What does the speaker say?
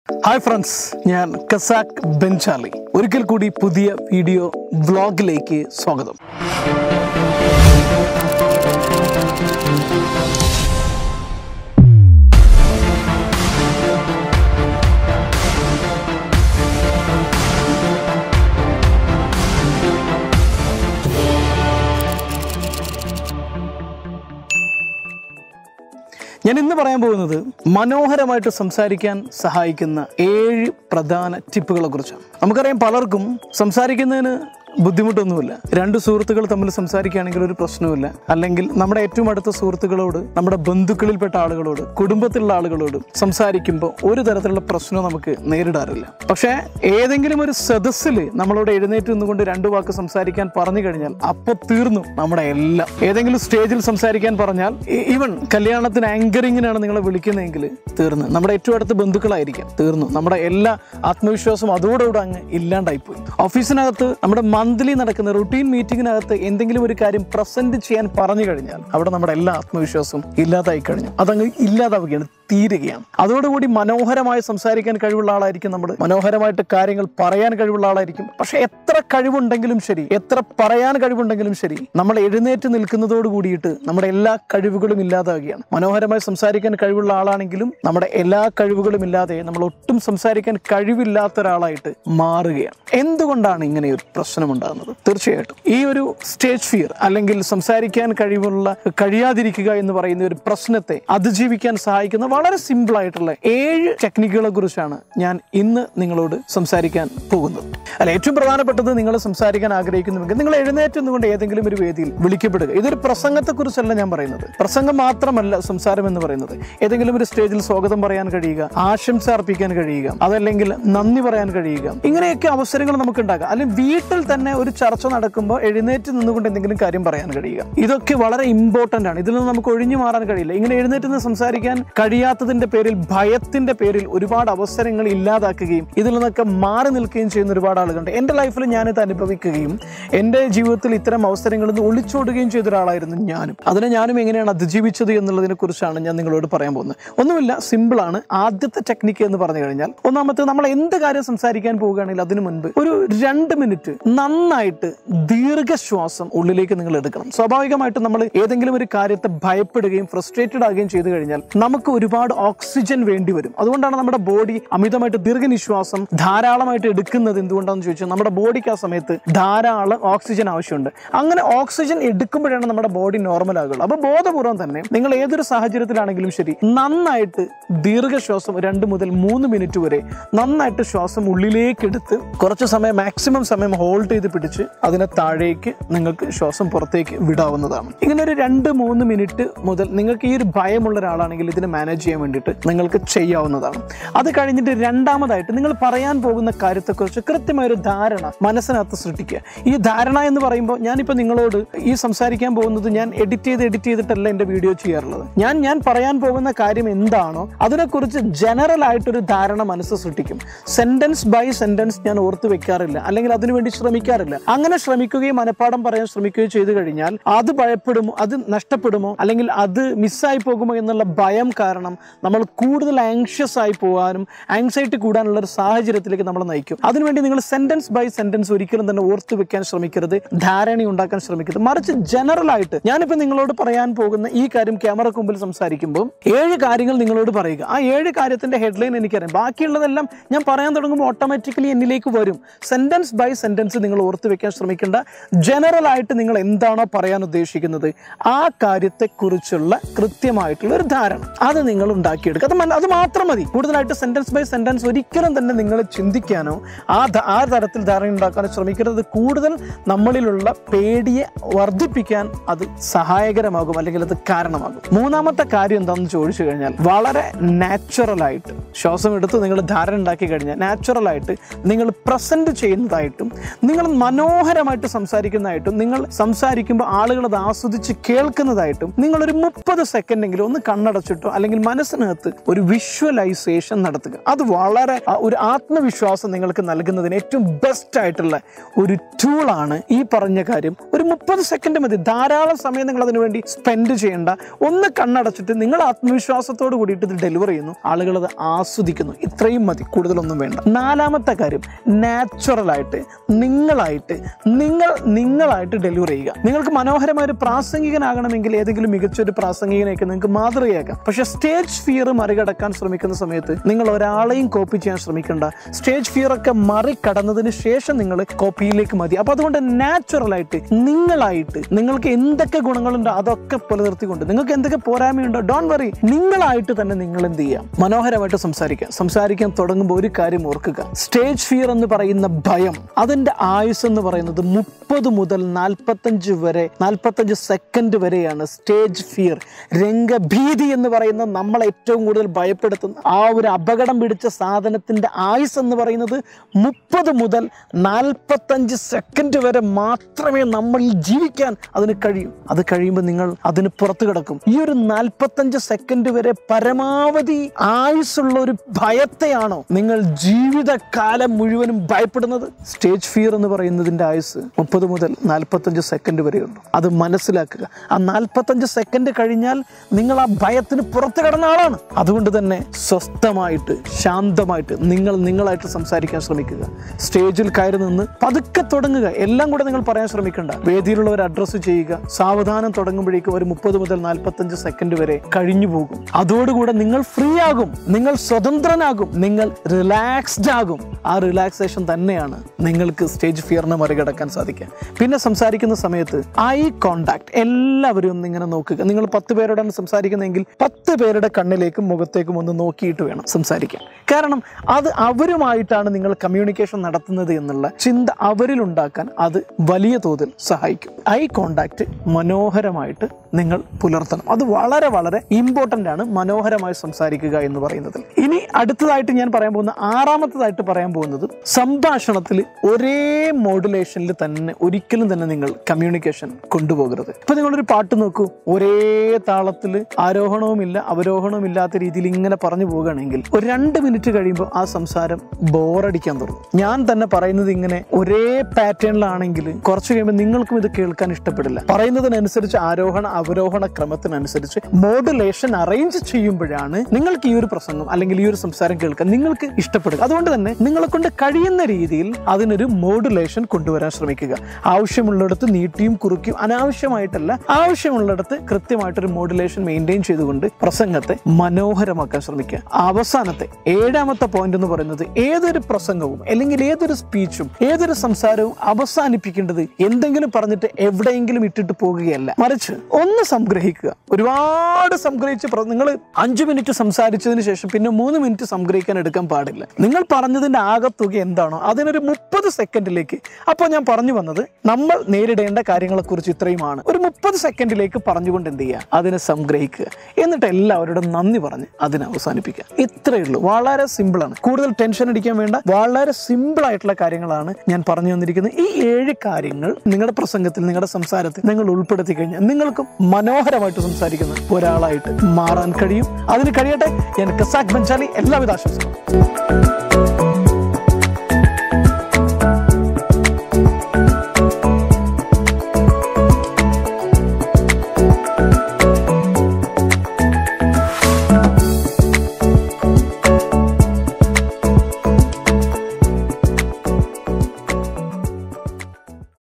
hi friends ഞാൻ കസാക്ക് ബെൻചാർലി ഒരിക്കൽ കൂടി പുതിയ വീഡിയോ വ്ളോഗിലേക്ക് സ്വാഗതം ഞാൻ ഇന്ന് പറയാൻ പോകുന്നത് മനോഹരമായിട്ട് സംസാരിക്കാൻ സഹായിക്കുന്ന ഏഴ് പ്രധാന ടിപ്പുകളെ കുറിച്ചാണ് നമുക്കറിയാം പലർക്കും സംസാരിക്കുന്നതിന് ബുദ്ധിമുട്ടൊന്നുമില്ല രണ്ട് സുഹൃത്തുക്കൾ തമ്മിൽ സംസാരിക്കുകയാണെങ്കിൽ ഒരു പ്രശ്നവുമില്ല അല്ലെങ്കിൽ നമ്മുടെ ഏറ്റവും അടുത്ത സുഹൃത്തുക്കളോട് നമ്മുടെ ബന്ധുക്കളിൽപ്പെട്ട ആളുകളോട് കുടുംബത്തിലുള്ള ആളുകളോട് സംസാരിക്കുമ്പോൾ ഒരു തരത്തിലുള്ള പ്രശ്നവും നമുക്ക് നേരിടാറില്ല പക്ഷേ ഏതെങ്കിലും ഒരു സദസ്സിൽ നമ്മളോട് എഴുന്നേറ്റ് നിന്നുകൊണ്ട് രണ്ടു വാക്ക് സംസാരിക്കാൻ പറഞ്ഞു കഴിഞ്ഞാൽ അപ്പൊ തീർന്നു നമ്മുടെ എല്ലാം ഏതെങ്കിലും സ്റ്റേജിൽ സംസാരിക്കാൻ പറഞ്ഞാൽ ഈവൻ കല്യാണത്തിന് ആങ്കറിങ്ങിനാണ് നിങ്ങളെ വിളിക്കുന്നതെങ്കിൽ തീർന്നു നമ്മുടെ ഏറ്റവും അടുത്ത ബന്ധുക്കളായിരിക്കാം തീർന്നു നമ്മുടെ എല്ലാ ആത്മവിശ്വാസവും അതോടുകൂടെ അങ്ങ് ഇല്ലാണ്ടായിപ്പോയി ഓഫീസിനകത്ത് നമ്മുടെ മന്ത്ലി നടക്കുന്ന റുട്ടീൻ മീറ്റിങ്ങിനകത്ത് എന്തെങ്കിലും ഒരു കാര്യം പ്രസന്റ് ചെയ്യാൻ പറഞ്ഞു കഴിഞ്ഞാൽ അവിടെ നമ്മുടെ എല്ലാ ആത്മവിശ്വാസവും ഇല്ലാതായി കഴിഞ്ഞു അതങ്ങ് ഇല്ലാതാവുകയാണ് തീരുകയാണ് അതോടുകൂടി മനോഹരമായി സംസാരിക്കാൻ കഴിവുള്ള ആളായിരിക്കും നമ്മൾ മനോഹരമായിട്ട് കാര്യങ്ങൾ പറയാൻ കഴിവുള്ള ആളായിരിക്കും പക്ഷെ എത്ര കഴിവുണ്ടെങ്കിലും ശരി എത്ര പറയാൻ കഴിവുണ്ടെങ്കിലും ശരി നമ്മൾ എഴുന്നേറ്റ് നിൽക്കുന്നതോട് കൂടിയിട്ട് നമ്മുടെ എല്ലാ കഴിവുകളും ഇല്ലാതാവുകയാണ് മനോഹരമായി സംസാരിക്കാൻ കഴിവുള്ള ആളാണെങ്കിലും നമ്മുടെ എല്ലാ കഴിവുകളും ഇല്ലാതെ നമ്മൾ ഒട്ടും സംസാരിക്കാൻ കഴിവില്ലാത്ത ഒരാളായിട്ട് മാറുകയാണ് എന്തുകൊണ്ടാണ് ഇങ്ങനെ ഒരു പ്രശ്നം ഉണ്ടാകുന്നത് തീർച്ചയായിട്ടും ഈ ഒരു സ്റ്റേജ് ഫിയർ അല്ലെങ്കിൽ സംസാരിക്കാൻ കഴിവുള്ള കഴിയാതിരിക്കുക എന്ന് പറയുന്ന ഒരു പ്രശ്നത്തെ അതിജീവിക്കാൻ സഹായിക്കുന്ന വളരെ സിമ്പിൾ ആയിട്ടുള്ള ഏഴ് ടെക്നിക്കുകളെ കുറിച്ചാണ് ഞാൻ ഇന്ന് നിങ്ങളോട് സംസാരിക്കാൻ പോകുന്നത് അല്ല ഏറ്റവും പ്രധാനപ്പെട്ടത് നിങ്ങൾ സംസാരിക്കാൻ ആഗ്രഹിക്കുന്നുവെങ്കിൽ നിങ്ങൾ എഴുന്നേറ്റ് നിന്നുകൊണ്ട് ഏതെങ്കിലും ഒരു വേദിയിൽ വിളിക്കപ്പെടുക ഇതൊരു പ്രസംഗത്തെ കുറിച്ചല്ല ഞാൻ പറയുന്നത് പ്രസംഗം മാത്രമല്ല സംസാരം എന്ന് പറയുന്നത് ഏതെങ്കിലും ഒരു സ്റ്റേജിൽ സ്വാഗതം പറയാൻ കഴിയുക ആശംസ അർപ്പിക്കാൻ കഴിയുക അതല്ലെങ്കിൽ നന്ദി പറയാൻ കഴിയുക ഇങ്ങനെയൊക്കെ അവസരങ്ങൾ നമുക്ക് ഉണ്ടാകാം അല്ലെങ്കിൽ വീട്ടിൽ തന്നെ ഒരു ചർച്ച നടക്കുമ്പോൾ എഴുന്നേറ്റ് നിന്നുകൊണ്ട് എന്തെങ്കിലും കാര്യം പറയാൻ കഴിയുക ഇതൊക്കെ വളരെ ഇമ്പോർട്ടന്റ് ആണ് ഇതിൽ നിന്ന് നമുക്ക് ഒഴിഞ്ഞു മാറാൻ കഴിയില്ല ഇങ്ങനെ എഴുന്നേറ്റ് നിന്ന് സംസാരിക്കാൻ കഴിയാത്തതിന്റെ പേരിൽ ഭയത്തിന്റെ പേരിൽ ഒരുപാട് അവസരങ്ങൾ ഇല്ലാതാക്കുകയും ഇതിൽ നിന്നൊക്കെ മാറി നിൽക്കുകയും ചെയ്യുന്ന ഒരുപാട് ആളുകളുണ്ട് എൻ്റെ ലൈഫിൽ ഞാനിത് അനുഭവിക്കുകയും എൻ്റെ ജീവിതത്തിൽ ഇത്തരം അവസരങ്ങളിൽ നിന്ന് ഒളിച്ചോടുകയും ചെയ്ത ഒരാളായിരുന്നു ഞാനും അതിനെ ഞാനും എങ്ങനെയാണ് അതിജീവിച്ചത് എന്നുള്ളതിനെ കുറിച്ചാണ് ഞാൻ നിങ്ങളോട് പറയാൻ പോകുന്നത് ഒന്നുമില്ല സിമ്പിളാണ് ആദ്യത്തെ ടെക്നിക്ക് എന്ന് പറഞ്ഞു കഴിഞ്ഞാൽ ഒന്നാമത്തെ നമ്മൾ എന്ത് കാര്യം സംസാരിക്കാൻ പോവുകയാണെങ്കിൽ അതിനു മുൻപ് ഒരു രണ്ട് മിനിറ്റ് നന്നായിട്ട് ദീർഘശ്വാസം ഉള്ളിലേക്ക് നിങ്ങൾ എടുക്കണം സ്വാഭാവികമായിട്ടും നമ്മൾ ഏതെങ്കിലും ഒരു കാര്യത്തെ ഭയപ്പെടുകയും ഫ്രസ്ട്രേറ്റഡ് ആകുകയും ചെയ്തു കഴിഞ്ഞാൽ നമുക്ക് ഒരുപാട് ഓക്സിജൻ വേണ്ടി വരും അതുകൊണ്ടാണ് നമ്മുടെ ബോഡി അമിതമായിട്ട് ദീർഘനിശ്വാസം ധാരാളമായിട്ട് എടുക്കുന്നത് എന്തുകൊണ്ടാണെന്ന് ചോദിച്ചാൽ നമ്മുടെ ബോഡിക്ക് ആ സമയത്ത് ധാരാളം ഓക്സിജൻ ആവശ്യമുണ്ട് അങ്ങനെ ഓക്സിജൻ എടുക്കുമ്പോഴാണ് നമ്മുടെ ബോഡി നോർമൽ ആകുള്ളൂ അപ്പോൾ ബോധപൂർവം തന്നെ നിങ്ങൾ ഏതൊരു സാഹചര്യത്തിലാണെങ്കിലും ശരി നന്നായിട്ട് ദീർഘശ്വാസം രണ്ട് മുതൽ മൂന്ന് മിനിറ്റ് വരെ നന്നായിട്ട് ശ്വാസം ഉള്ളിലേക്ക് എടുത്ത് കുറച്ച് സമയം മാക്സിമം സമയം ഹോൾഡ് ചെയ്ത് പിടിച്ച് അതിനെ താഴേക്ക് നിങ്ങൾക്ക് ശ്വാസം പുറത്തേക്ക് വിടാവുന്നതാണ് ഇങ്ങനെ ഒരു രണ്ട് മൂന്ന് മിനിറ്റ് മുതൽ നിങ്ങൾക്ക് ഈ ഒരു ഭയമുള്ള ഒരാളാണെങ്കിൽ ഇതിനെ മാനേജ് ചെയ്യാൻ വേണ്ടിയിട്ട് നിങ്ങൾക്ക് ചെയ്യാവുന്നതാണ് അത് കഴിഞ്ഞിട്ട് രണ്ടാമതായിട്ട് നിങ്ങൾ പറയാൻ പോകുന്ന കാര്യത്തെക്കുറിച്ച് കൃത്യമായ ഒരു ധാരണ മനസ്സിനകത്ത് സൃഷ്ടിക്കുക ഈ ധാരണ എന്ന് പറയുമ്പോൾ ഞാനിപ്പോൾ നിങ്ങളോട് ഈ സംസാരിക്കാൻ പോകുന്നത് ഞാൻ എഡിറ്റ് ചെയ്ത് എഡിറ്റ് ചെയ്തിട്ടല്ല എൻ്റെ വീഡിയോ ചെയ്യാറുള്ളത് ഞാൻ ഞാൻ പറയാൻ പോകുന്ന കാര്യം എന്താണോ അതിനെക്കുറിച്ച് ജനറൽ ആയിട്ടൊരു ധാരണ മനസ്സ് സൃഷ്ടിക്കും സെന്റൻസ് ബൈ സെന്റൻസ് ഞാൻ ഓർത്ത് വെക്കാറില്ല അല്ലെങ്കിൽ അതിനുവേണ്ടി ശ്രമിക്കാറില്ല അങ്ങനെ ശ്രമിക്കുകയും മനഃപ്പാടം പറയാൻ ശ്രമിക്കുകയും ചെയ്തു കഴിഞ്ഞാൽ അത് ഭയപ്പെടുമോ അത് നഷ്ടപ്പെടുമോ അല്ലെങ്കിൽ അത് മിസ്സായി പോകുമോ എന്നുള്ള ഭയം കാരണം നമ്മൾ കൂടുതൽ ആങ്ഷ്യസ് ആയി പോകാനും ആങ്സൈറ്റി കൂടാനുള്ള ഒരു സാഹചര്യത്തിലേക്ക് നമ്മൾ നയിക്കും അതിനുവേണ്ടി നിങ്ങൾ സെന്റൻസ് ബൈ സെന്റൻസ് ഒരിക്കലും തന്നെ ഓർത്ത് വെക്കാൻ ശ്രമിക്കരുത് ധാരണ ഉണ്ടാക്കാൻ ശ്രമിക്കരുത് മറിച്ച് ജനറൽ ആയിട്ട് ഞാനിപ്പോൾ നിങ്ങളോട് പറയാൻ പോകുന്ന ഈ കാര്യം ക്യാമറക്ക് മുമ്പിൽ സംസാരിക്കുമ്പോൾ ഏഴ് കാര്യങ്ങൾ നിങ്ങളോട് പറയുക ആ ഏഴ് കാര്യത്തിന്റെ ഹെഡ്ലൈൻ എനിക്കറിയാം ബാക്കിയുള്ളതെല്ലാം ഞാൻ പറയാൻ തുടങ്ങുമ്പോൾ ഓട്ടോമാറ്റിക്കലി എന്നിലേക്ക് വരും സെന്റൻസ് ബൈ സെന്റൻസ് നിങ്ങൾ ഓർത്ത് വെക്കാൻ ശ്രമിക്കേണ്ട ജനറൽ ആയിട്ട് നിങ്ങൾ എന്താണോ പറയാൻ ഉദ്ദേശിക്കുന്നത് ആ കാര്യത്തെക്കുറിച്ചുള്ള കൃത്യമായിട്ടുള്ള ഒരു ധാരണ അത് നിങ്ങൾ ഉണ്ടാക്കിയെടുക്കുക അത് മന- അത് മാത്രം മതി കൂടുതലായിട്ട് സെന്റൻസ് ബൈ സെന്റൻസ് ഒരിക്കലും തന്നെ നിങ്ങൾ ചിന്തിക്കാനോ ആ ധ- ആ തരത്തിൽ ധാരണ ഉണ്ടാക്കാനോ ശ്രമിക്കരുത് കൂടുതൽ നമ്മളിലുള്ള പേടിയെ വർദ്ധിപ്പിക്കാൻ അത് സഹായകരമാകും അല്ലെങ്കിൽ അത് കാരണമാകും മൂന്നാമത്തെ കാര്യം എന്താണെന്ന് ചോദിച്ചു കഴിഞ്ഞാൽ വളരെ നാച്ചുറൽ ആയിട്ട് ശ്വാസം എടുത്ത് നിങ്ങൾ ധാരണ ഉണ്ടാക്കി കഴിഞ്ഞാൽ നാച്ചുറൽ ആയിട്ട് നിങ്ങൾ പ്രസന്റ് ചെയ്യുന്നതായിട്ടും നിങ്ങൾ മനോഹരമായിട്ട് സംസാരിക്കുന്നതായിട്ടും നിങ്ങൾ സംസാരിക്കുമ്പോൾ ആളുകൾ അത് ആസ്വദിച്ച് കേൾക്കുന്നതായിട്ടും നിങ്ങൾ ഒരു മുപ്പത് സെക്കൻഡെങ്കിലും ഒന്ന് കണ്ണടച്ചിട്ടോ അല്ലെങ്കിൽ മനസ്സിനകത്ത് ഒരു വിഷ്വലൈസേഷൻ നടത്തുക അത് വളരെ ആ, ഒരു ആത്മവിശ്വാസം നിങ്ങൾക്ക് നൽകുന്നതിന് ഏറ്റവും ബെസ്റ്റ് ആയിട്ടുള്ള ഒരു ടൂളാണ് ഈ പറഞ്ഞ കാര്യം ഒരു മുപ്പത് സെക്കൻഡ് മതി ധാരാളം സമയം നിങ്ങൾ അതിനു വേണ്ടി സ്പെൻഡ് ചെയ്യേണ്ട ഒന്ന് കണ്ണടച്ചിട്ട് നിങ്ങൾ ആത്മവിശ്വാസത്തോട് കൂടിയിട്ട് ഇത് ഡെലിവർ ചെയ്യുന്നു ആളുകൾ അത് ആസ്വദിക്കുന്നു ഇത്രയും മതി കൂടുതലൊന്നും വേണ്ട നാലാമത്തെ കാര്യം നാച്ചുറലായിട്ട് നിങ്ങളായിട്ട് നിങ്ങൾ നിങ്ങളായിട്ട് ഡെലിവർ ചെയ്യുക നിങ്ങൾക്ക് മനോഹരമായ ഒരു പ്രാസംഗികനാകണമെങ്കിൽ ഏതെങ്കിലും മികച്ചൊരു പ്രാസംഗികനെയൊക്കെ നിങ്ങൾക്ക് മാതൃകയാക്കാം പക്ഷെ സ്റ്റേജ് ഫിയർ മറികടക്കാൻ ശ്രമിക്കുന്ന സമയത്ത് നിങ്ങൾ ഒരാളെയും കോപ്പി ചെയ്യാൻ ശ്രമിക്കേണ്ട സ്റ്റേജ് ഫിയർ ഒക്കെ മറികടന്നതിന് ശേഷം നിങ്ങൾ കോപ്പിയിലേക്ക് മതി അപ്പൊ അതുകൊണ്ട് നാച്ചുറലായിട്ട് നിങ്ങളായിട്ട് നിങ്ങൾക്ക് എന്തൊക്കെ ഗുണങ്ങളുണ്ടോ അതൊക്കെ പുലർത്തിക്കൊണ്ട് നിങ്ങൾക്ക് എന്തൊക്കെ പോരായ്മയുണ്ടോ ഡോൺ വറി നിങ്ങളായിട്ട് തന്നെ നിങ്ങൾ എന്ത് ചെയ്യാം മനോഹരമായിട്ട് സംസാരിക്കാം സംസാരിക്കാൻ തുടങ്ങുമ്പോൾ ഒരു കാര്യം ഓർക്കുക സ്റ്റേജ് ഫിയർ എന്ന് പറയുന്ന ഭയം അതിന്റെ ആയുസ് എന്ന് പറയുന്നത് മുപ്പത് മുതൽ നാൽപ്പത്തഞ്ച് വരെ നാൽപ്പത്തഞ്ച് സെക്കൻഡ് വരെയാണ് സ്റ്റേജ് ഫിയർ രംഗഭീതി എന്ന് പറയുന്ന നമ്മളെ ഏറ്റവും കൂടുതൽ ഭയപ്പെടുത്തുന്ന ആ ഒരു അപകടം പിടിച്ച സാധനത്തിന്റെ ആയുസ് എന്ന് പറയുന്നത് മുപ്പത് മുതൽ നാൽപ്പത്തഞ്ച് സെക്കൻഡ് വരെ മാത്രമേ നമ്മൾ ജീവിക്കാൻ അതിന് കഴിയൂ അത് കഴിയുമ്പോൾ നിങ്ങൾ അതിന് പുറത്തു കിടക്കും ഈ ഒരു നാൽപ്പത്തഞ്ച് സെക്കൻഡ് വരെ പരമാവധി ആയുസ്സുള്ള ഒരു ഭയത്തെയാണോ നിങ്ങൾ ജീവിതകാലം മുഴുവനും ഭയപ്പെടുന്നത് സ്റ്റേജ് ഫിയർ എന്ന് പറയുന്നതിന്റെ ആയുസ് മുപ്പത് മുതൽ നാൽപ്പത്തഞ്ച് സെക്കൻഡ് വരെയുള്ളൂ അത് മനസ്സിലാക്കുക ആ നാൽപ്പത്തഞ്ച് സെക്കൻഡ് കഴിഞ്ഞാൽ നിങ്ങൾ ആ ഭയത്തിന് പുറത്തു കിടന്ന ആളാണ് അതുകൊണ്ട് തന്നെ സ്വസ്ഥമായിട്ട് ശാന്തമായിട്ട് നിങ്ങൾ നിങ്ങളായിട്ട് സംസാരിക്കാൻ ശ്രമിക്കുക സ്റ്റേജിൽ കയറി നിന്ന് പതുക്കെ തുടങ്ങുക എല്ലാം കൂടെ നിങ്ങൾ പറയാൻ ശ്രമിക്കണ്ട വേദിയിലുള്ളവർ അഡ്രസ്സ് ചെയ്യുക സാവധാനം തുടങ്ങുമ്പോഴേക്കും ഒരു മുപ്പത് മുതൽ നാൽപ്പത്തഞ്ച് സെക്കൻഡ് വരെ കഴിഞ്ഞു പോകും അതോടുകൂടെ നിങ്ങൾ ഫ്രീ ആകും നിങ്ങൾ സ്വതന്ത്രനാകും നിങ്ങൾ റിലാക്സ്ഡ് ആകും ആ റിലാക്സേഷൻ തന്നെയാണ് നിങ്ങൾക്ക് സ്റ്റേജ് ഫിയറിനെ മറികടക്കാൻ സാധിക്കുക പിന്നെ സംസാരിക്കുന്ന സമയത്ത് ഐ കോണ്ടാക്ട് എല്ലാവരും ഒന്ന് ഇങ്ങനെ നോക്കുക നിങ്ങൾ പത്ത് പേരോടാണ് സംസാരിക്കുന്നതെങ്കിൽ പത്ത് പേരുടെ കണ്ണിലേക്കും മുഖത്തേക്കും ഒന്ന് നോക്കിയിട്ട് വേണം സംസാരിക്കാൻ കാരണം അത് അവരുമായിട്ടാണ് നിങ്ങൾ കമ്മ്യൂണിക്കേഷൻ നടത്തുന്നത് എന്നുള്ള ചിന്ത അവരിൽ ഉണ്ടാക്കാൻ അത് വലിയ തോതിൽ സഹായിക്കും ഐ കോണ്ടാക്ട് മനോഹരമായിട്ട് നിങ്ങൾ പുലർത്തണം അത് വളരെ വളരെ ഇമ്പോർട്ടൻ്റ് ആണ് മനോഹരമായി സംസാരിക്കുക എന്ന് പറയുന്നത് ഇനി അടുത്തതായിട്ട് ഞാൻ പറയാൻ പോകുന്ന ആറാമത്തതായിട്ട് പറയാൻ പോകുന്നത് സംഭാഷണത്തിൽ ഒരേ മോഡുലേഷനിൽ തന്നെ ഒരിക്കലും തന്നെ നിങ്ങൾ കമ്മ്യൂണിക്കേഷൻ കൊണ്ടുപോകരുത് ഇപ്പൊ നിങ്ങളൊരു പാട്ട് നോക്കൂ ഒരേ താളത്തിൽ ആരോഹണവും ഇല്ല അവരോഹണവും ഇല്ലാത്ത രീതിയിൽ ഇങ്ങനെ പറഞ്ഞു പോകുകയാണെങ്കിൽ ഒരു രണ്ട് മിനിറ്റ് കഴിയുമ്പോൾ ആ സംസാരം ബോറടിക്കാൻ തുടങ്ങും ഞാൻ തന്നെ പറയുന്നത് ഇങ്ങനെ ഒരേ പാറ്റേണിലാണെങ്കിൽ കുറച്ച് കഴിയുമ്പോൾ നിങ്ങൾക്കും ഇത് കേൾക്കാൻ ഇഷ്ടപ്പെടില്ല പറയുന്നതിനനുസരിച്ച് ആരോഹണ അവരോഹണ ക്രമത്തിനനുസരിച്ച് മോഡുലേഷൻ അറേഞ്ച് ചെയ്യുമ്പോഴാണ് നിങ്ങൾക്ക് ഈ ഒരു പ്രസംഗം അല്ലെങ്കിൽ ഈ ഒരു സംസാരം കേൾക്കാൻ നിങ്ങൾക്ക് ഇഷ്ടപ്പെടുക അതുകൊണ്ട് തന്നെ നിങ്ങളെ കൊണ്ട് കഴിയുന്ന രീതിയിൽ അതിനൊരു മോഡുലേഷൻ കൊണ്ടുവരാൻ ശ്രമിക്കുക ആവശ്യമുള്ളിടത്ത് നീട്ടിയും കുറുക്കിയും അനാവശ്യമായിട്ടല്ല ആവശ്യമുള്ളിടത്ത് കൃത്യമായിട്ടൊരു മോഡുലേഷൻ മെയിൻറ്റെയിൻ ചെയ്തുകൊണ്ട് പ്രസംഗത്തെ മനോഹരമാക്കാൻ ശ്രമിക്കുക അവസാനത്തെ ഏഴാമത്തെ പോയിന്റ് എന്ന് പറയുന്നത് ഏതൊരു പ്രസംഗവും അല്ലെങ്കിൽ ഏതൊരു സ്പീച്ചും ഏതൊരു സംസാരവും അവസാനിപ്പിക്കേണ്ടത് എന്തെങ്കിലും പറഞ്ഞിട്ട് എവിടെയെങ്കിലും ഇട്ടിട്ട് പോകുകയല്ല മറിച്ച് ഒന്ന് സംഗ്രഹിക്കുക ഒരുപാട് സംഗ്രഹിച്ച് നിങ്ങൾ അഞ്ചു മിനിറ്റ് സംസാരിച്ചതിന് ശേഷം പിന്നെ മൂന്ന് മിനിറ്റ് സംഗ്രഹിക്കാൻ എടുക്കാൻ പാടില്ല നിങ്ങൾ പറഞ്ഞതിന്റെ ആകത്തുക എന്താണോ അതിനൊരു മുപ്പത് സെക്കൻഡിലേക്ക് അപ്പോൾ ഞാൻ പറഞ്ഞു വന്നത് നമ്മൾ നേരിടേണ്ട കാര്യങ്ങളെക്കുറിച്ച് ഇത്രയുമാണ് ഒരു മുപ്പത് സെക്കൻഡിലേക്ക് പറഞ്ഞുകൊണ്ട് എന്ത് ചെയ്യുക അതിനെ സംഗ്രഹിക്കുക എന്നിട്ട് എല്ലാവരോടും നന്ദി പറഞ്ഞ് അതിനെ അവസാനിപ്പിക്കുക ഇത്രയേ ഉള്ളൂ വളരെ സിമ്പിളാണ് കൂടുതൽ ടെൻഷൻ അടിക്കാൻ വേണ്ട വളരെ സിമ്പിൾ ആയിട്ടുള്ള കാര്യങ്ങളാണ് ഞാൻ പറഞ്ഞു തന്നിരിക്കുന്നത് ഈ ഏഴ് കാര്യങ്ങൾ നിങ്ങളുടെ പ്രസംഗത്തിൽ നിങ്ങളുടെ സംസാരത്തിൽ നിങ്ങൾ ഉൾപ്പെടുത്തി കഴിഞ്ഞാൽ നിങ്ങൾക്കും മനോഹരമായിട്ട് സംസാരിക്കുന്ന ഒരാളായിട്ട് മാറാൻ കഴിയും അതിന് കഴിയട്ടെ ഞാൻ കസാഖ് ബൻചാലി എല്ലാവിധ ആശംസകളും